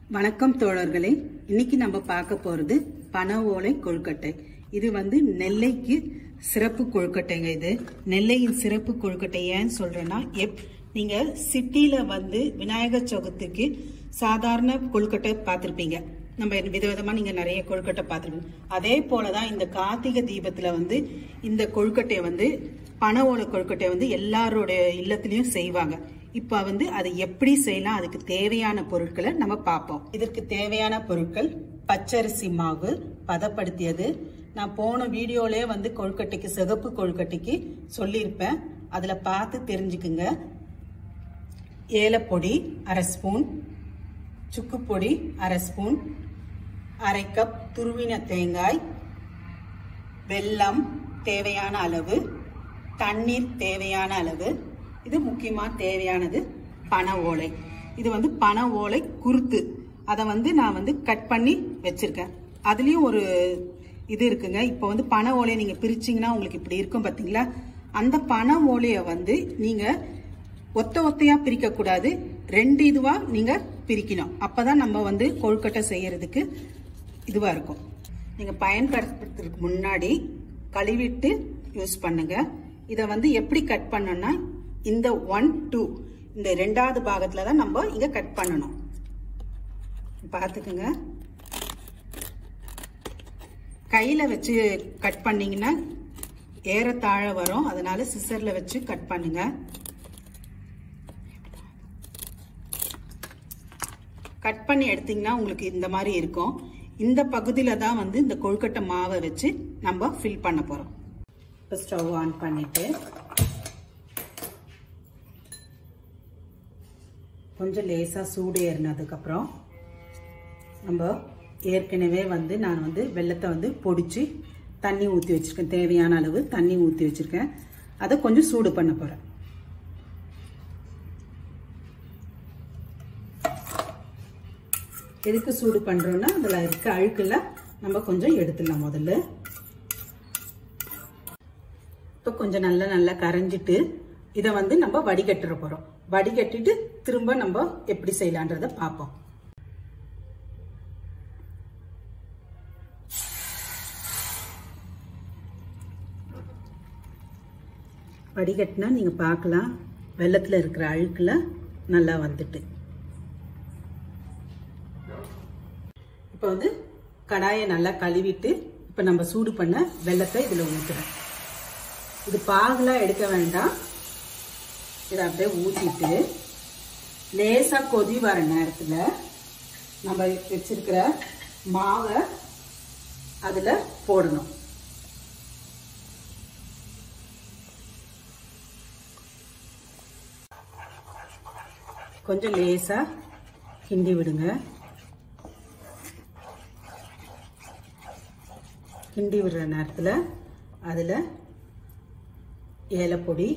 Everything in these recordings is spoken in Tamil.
வணக்கம் தோழர்களே இன்னைக்கு நம்ம பார்க்க போறது பன ஓலை கொழுக்கட்டை இது வந்து நெல்லைக்கு சிறப்பு கொழுக்கட்டைங்க இது நெல்லையின் சிறப்பு கொழுக்கட்டை ஏன்னு சொல்றேன்னா எப் நீங்க சிட்டில வந்து விநாயகர் சதுர்த்திக்கு சாதாரண கொழுக்கட்டை பார்த்திருப்பீங்க நம்ம விதவிதமா நீங்க நிறைய கொழுக்கட்டை பார்த்திருப்பீங்க அதே போலதான் இந்த கார்த்திகை தீபத்துல வந்து இந்த கொழுக்கட்டையை வந்து பனை ஓலை கொழுக்கட்டை வந்து எல்லாரோட இல்லத்திலயும் செய்வாங்க இப்ப வந்து அதை எப்படி செய்யலாம் அதுக்கு தேவையான பொருட்களை நம்ம பார்ப்போம் இதற்கு தேவையான பொருட்கள் பச்சரிசி மாவு பதப்படுத்தியது நான் போன வீடியோலயே வந்து கொழுக்கட்டைக்கு சிகப்பு கொழுக்கட்டைக்கு சொல்லியிருப்பேன் அதுல பார்த்து தெரிஞ்சுக்குங்க ஏலப்பொடி அரை ஸ்பூன் சுக்கு பொடி அரை ஸ்பூன் அரை கப் துருவின தேங்காய் வெல்லம் தேவையான அளவு தண்ணீர் தேவையான அளவு இது முக்கியமா தேவையானது பனை ஓலை இது வந்து பனை ஓலை குருத்து அதை வந்து நான் வந்து கட் பண்ணி வச்சிருக்கேன் அதுலயும் ஒரு இது இருக்குங்க இப்போ வந்து பனை ஓலையை நீங்க பிரிச்சீங்கன்னா உங்களுக்கு இப்படி இருக்கும் பாத்தீங்களா அந்த பனை ஓலையை வந்து நீங்க ஒத்த ஒத்தையா பிரிக்க கூடாது ரெண்டு இதுவா நீங்க பிரிக்கணும் அப்பதான் நம்ம வந்து கொழுக்கட்டை செய்யறதுக்கு இதுவா இருக்கும் நீங்க பயன்படுத்துறதுக்கு முன்னாடி கழுவிட்டு யூஸ் பண்ணுங்க இதை வந்து எப்படி கட் பண்ணணும்னா இந்த ஒன் டூ இந்த ரெண்டாவது பாகத்துல தான் நம்ம இங்க கட் பண்ணணும் பார்த்துக்குங்க கையில வச்சு கட் பண்ணீங்கன்னா ஏறத்தாழ வரும் அதனால சிசர்ல வச்சு கட் பண்ணுங்க கட் பண்ணி எடுத்தீங்கன்னா உங்களுக்கு இந்த மாதிரி இருக்கும் இந்த பகுதியில தான் வந்து இந்த கொழுக்கட்டை மாவை வச்சு நம்ம ஃபில் பண்ண போறோம் இப்போ ஸ்டவ் ஆன் பண்ணிட்டு கொஞ்சம் லேசாக சூடு ஏறினதுக்கப்புறம் நம்ம ஏற்கனவே வந்து நான் வந்து வெள்ளத்தை வந்து பொடிச்சு தண்ணி ஊற்றி வச்சிருக்கேன் தேவையான அளவு தண்ணி ஊற்றி வச்சிருக்கேன் அதை கொஞ்சம் சூடு பண்ண போகிறேன் எதுக்கு சூடு பண்ணுறோன்னா அதில் இருக்க அழுக்கில் நம்ம கொஞ்சம் எடுத்துடலாம் முதல்ல இப்போ கொஞ்சம் நல்லா நல்லா கரைஞ்சிட்டு இதை வந்து நம்ம வடிகட்டுற போகிறோம் வடிகட்டிட்டு திரும்ப நம்ம எப்படி செய்யலான்றத பார்ப்போம் வடிகட்டினா நீங்க பார்க்கலாம் வெள்ளத்துல இருக்கிற அழுக்குல நல்லா வந்துட்டு இப்போ வந்து கடாயை நல்லா கழுவிட்டு இப்போ நம்ம சூடு பண்ண வெள்ளத்தை இதில் ஊற்றுறேன் இது பாகுலாம் எடுக்க வேண்டாம் இதை அப்படியே ஊற்றிட்டு லேசாக கொதி வர நேரத்தில் நம்ம வச்சிருக்கிற மாவை அதில் போடணும் கொஞ்சம் லேசாக கிண்டி விடுங்க கிண்டி விடுற நேரத்தில் அதில் ஏலப்பொடி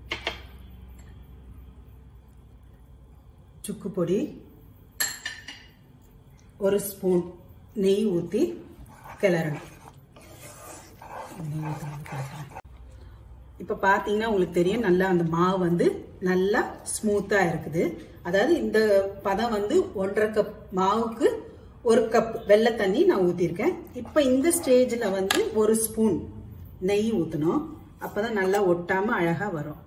சுக்கு பொடி ஒரு ஸ்பூன் நெய் ஊற்றி கிளறணும் இப்போ பார்த்தீங்கன்னா உங்களுக்கு தெரியும் நல்லா அந்த மாவு வந்து நல்லா ஸ்மூத்தாக இருக்குது அதாவது இந்த பதம் வந்து ஒன்றரை கப் மாவுக்கு ஒரு கப் வெள்ளை தண்ணி நான் ஊற்றிருக்கேன் இப்போ இந்த ஸ்டேஜில் வந்து ஒரு ஸ்பூன் நெய் ஊற்றணும் அப்போ தான் நல்லா ஒட்டாமல் அழகாக வரும்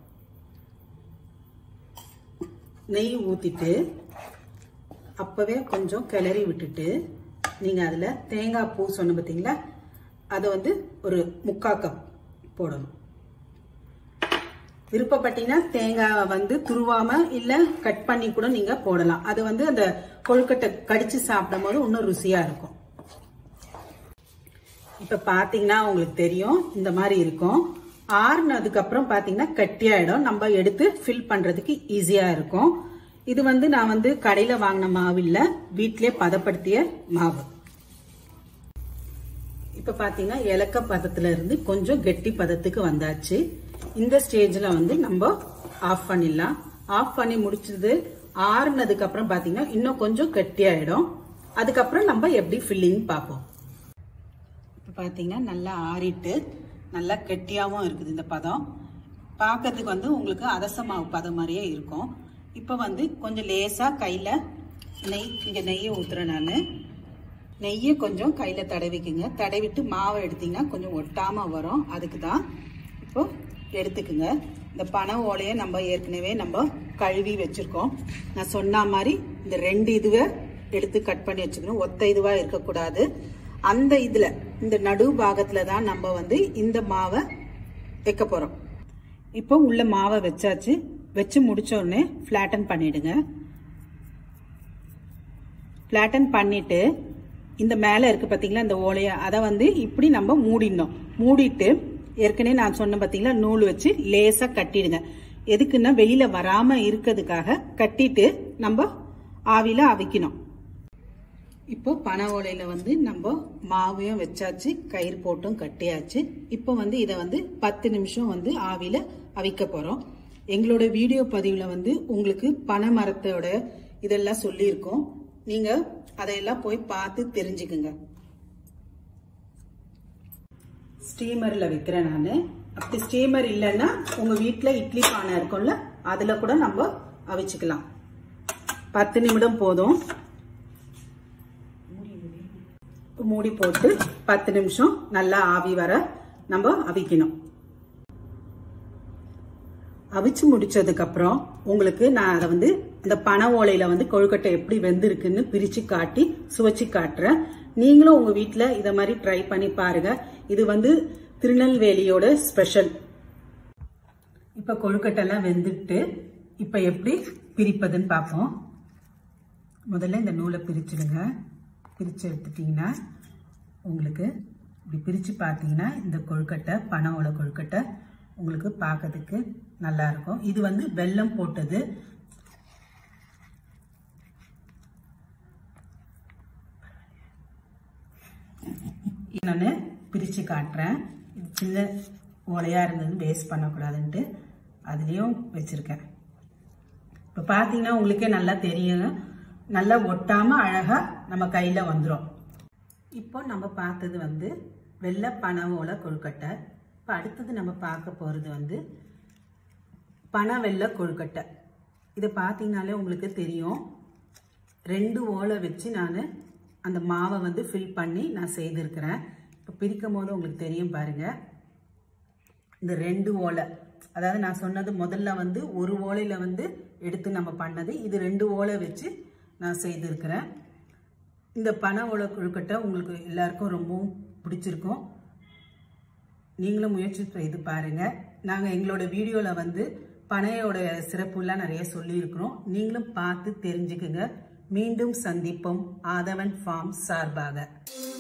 நெய் ஊற்றிட்டு அப்போவே கொஞ்சம் கிளறி விட்டுட்டு நீங்கள் அதில் தேங்காய் பூ சொன்ன பார்த்தீங்களா அதை வந்து ஒரு முக்கா கப் போடணும் விருப்பப்பட்டீங்கன்னா தேங்காய் வந்து துருவாம இல்ல கட் பண்ணி கூட நீங்க போடலாம் அது வந்து அந்த கொழுக்கட்டை கடிச்சு சாப்பிடும் போது இன்னும் ருசியா இருக்கும் இப்ப பாத்தீங்கன்னா உங்களுக்கு தெரியும் இந்த மாதிரி இருக்கும் ஆறுனதுக்கு அப்புறம் பாத்தீங்கன்னா கட்டியாயிடும் நம்ம எடுத்து ஃபில் பண்றதுக்கு ஈஸியா இருக்கும் இது வந்து நான் வந்து கடையில வாங்கின மாவு இல்ல வீட்டிலே பதப்படுத்திய மாவு இப்ப பாத்தீங்கன்னா இலக்க பதத்துல இருந்து கொஞ்சம் கெட்டி பதத்துக்கு வந்தாச்சு இந்த ஸ்டேஜ்ல வந்து நம்ம ஆஃப் பண்ணிடலாம் ஆஃப் பண்ணி முடிச்சது ஆறுனதுக்கு அப்புறம் பாத்தீங்கன்னா இன்னும் கொஞ்சம் கெட்டியாயிடும் அதுக்கப்புறம் நம்ம எப்படி ஃபில்லிங் பார்ப்போம் இப்போ பார்த்தீங்கன்னா நல்லா ஆறிட்டு நல்லா கெட்டியாகவும் இருக்குது இந்த பதம் பார்க்கறதுக்கு வந்து உங்களுக்கு அதச மாவு பதம் மாதிரியே இருக்கும் இப்போ வந்து கொஞ்சம் லேசாக கையில் நெய் இங்கே நெய்யை ஊற்றுறேன் நான் நெய்யை கொஞ்சம் கையில் தடவிக்குங்க தடவிட்டு மாவை எடுத்தீங்கன்னா கொஞ்சம் ஒட்டாமல் வரும் அதுக்கு தான் இப்போ எடுத்துக்குங்க இந்த பனை ஓலையை நம்ம ஏற்கனவே நம்ம கழுவி வச்சுருக்கோம் நான் சொன்ன மாதிரி இந்த ரெண்டு இதுவை எடுத்து கட் பண்ணி வச்சுக்கணும் ஒத்த இதுவாக இருக்கக்கூடாது அந்த இதில் இந்த நடு பாகத்தில் தான் நம்ம வந்து இந்த மாவை வைக்க போகிறோம் இப்போ உள்ள மாவை வச்சாச்சு வச்சு முடிச்ச உடனே ஃப்ளாட்டன் பண்ணிடுங்க ஃப்ளாட்டன் பண்ணிட்டு இந்த மேலே இருக்கு பார்த்தீங்களா இந்த ஓலையை அதை வந்து இப்படி நம்ம மூடிடணும் மூடிட்டு ஏற்கனவே நான் சொன்னேன் பார்த்தீங்களா நூல் வச்சு லேசாக கட்டிடுங்க எதுக்குன்னா வெளியில வராம இருக்கிறதுக்காக கட்டிட்டு நம்ம ஆவியில அவிக்கணும் இப்போ பனை ஓலையில வந்து நம்ம மாவையும் வச்சாச்சு கயிறு போட்டும் கட்டியாச்சு இப்போ வந்து இதை வந்து பத்து நிமிஷம் வந்து ஆவியில அவிக்க போறோம் எங்களோட வீடியோ பதிவுல வந்து உங்களுக்கு பனை மரத்தோட இதெல்லாம் சொல்லியிருக்கோம் நீங்க அதையெல்லாம் போய் பார்த்து தெரிஞ்சுக்குங்க ஸ்டீமர்ல வைக்கிறேன் நான் அப்படி ஸ்டீமர் இல்லைன்னா உங்க வீட்டில் இட்லி பானை இருக்கும்ல அதுல கூட நம்ம அவிச்சுக்கலாம் பத்து நிமிடம் போதும் மூடி போட்டு பத்து நிமிஷம் நல்லா ஆவி வர நம்ம அவிக்கணும் அவிச்சு முடிச்சதுக்கு அப்புறம் உங்களுக்கு நான் அதை வந்து இந்த பனை ஓலையில வந்து கொழுக்கட்டை எப்படி வெந்திருக்குன்னு பிரிச்சு காட்டி சுவைச்சு காட்டுறேன் நீங்களும் உங்க வீட்டுல இத மாதிரி ட்ரை பண்ணி பாருங்க இது வந்து திருநெல்வேலியோட ஸ்பெஷல் இப்ப கொழுக்கட்டை எல்லாம் வெந்துட்டு இப்ப எப்படி பிரிப்பதுன்னு பார்ப்போம் முதல்ல இந்த நூலை பிரிச்சிடுங்க பிரிச்சு எடுத்துட்டீங்கன்னா உங்களுக்கு இப்படி பிரிச்சு பார்த்தீங்கன்னா இந்த கொழுக்கட்டை பனவோட கொழுக்கட்டை உங்களுக்கு பார்க்கறதுக்கு நல்லா இருக்கும் இது வந்து வெல்லம் போட்டது நான் பிரித்து காட்டுறேன் இது சின்ன ஓலையாக இருந்தது வேஸ்ட் பண்ணக்கூடாதுன்ட்டு அதுலேயும் வச்சுருக்கேன் இப்போ பார்த்தீங்கன்னா உங்களுக்கே நல்லா தெரியும் நல்லா ஒட்டாமல் அழகாக நம்ம கையில் வந்துடும் இப்போ நம்ம பார்த்தது வந்து வெள்ளை பனை ஓலை கொழுக்கட்டை இப்போ அடுத்தது நம்ம பார்க்க போகிறது வந்து பனை வெள்ளை கொழுக்கட்டை இதை பார்த்தீங்கனாலே உங்களுக்கு தெரியும் ரெண்டு ஓலை வச்சு நான் அந்த மாவை வந்து ஃபில் பண்ணி நான் செய்திருக்கிறேன் இப்போ பிரிக்கும் போது உங்களுக்கு தெரியும் பாருங்க இந்த ரெண்டு ஓலை அதாவது நான் சொன்னது முதல்ல வந்து ஒரு ஓலையில் வந்து எடுத்து நம்ம பண்ணது இது ரெண்டு ஓலை வச்சு நான் செய்திருக்கிறேன் இந்த பனை ஓலை கொழுக்கட்டை உங்களுக்கு எல்லாருக்கும் ரொம்பவும் பிடிச்சிருக்கும் நீங்களும் முயற்சி செய்து பாருங்கள் நாங்கள் எங்களோட வீடியோவில் வந்து பனையோட சிறப்புலாம் நிறைய சொல்லியிருக்கிறோம் நீங்களும் பார்த்து தெரிஞ்சுக்குங்க மீண்டும் சந்திப்போம் ஆதவன் ஃபார்ம் சார்பாக